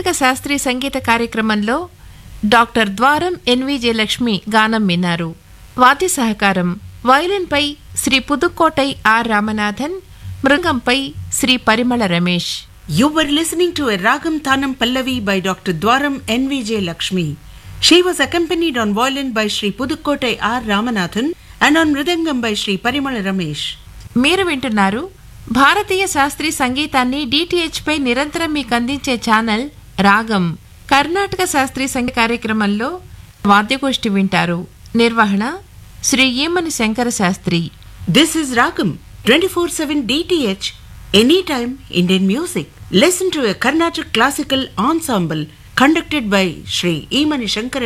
కర్ణాటక శాస్త్రీయ సంగీత కార్యక్రమంలో డాక్టర్ ద్వారం ఎన్విజే లక్ష్మి గానం విన్నారు వాద్య సహకారం వయలిన్పై శ్రీ పుదుక్కోటై ఆర్ రామనాథన్ మృగంపై Shri Parimala Ramesh You were listening to a Ragam Tanam Pallavi by Dr. Dwaram NVJ Lakshmi. She was accompanied on violin by Sri Pudukkotai R. Ramanathan and on mridangam by Sri Parimala Ramesh. మీరు వింటున్నారు భారతీయ శాస్త్రీయ సంగీతాన్ని DTH పై నిరంతరం మీకు అందించే channel రాగం కర్ణాటక శాస్త్రీయ సంగీత కార్యక్రమంలో వాద్యగోష్ఠి వింటారు నిర్వహణ Shri ఈమని Shankara Sastry This is Ragam 24/7 DTH anytime Indian music. Listen to a Carnatic classical ensemble conducted by Sri Emani Shankara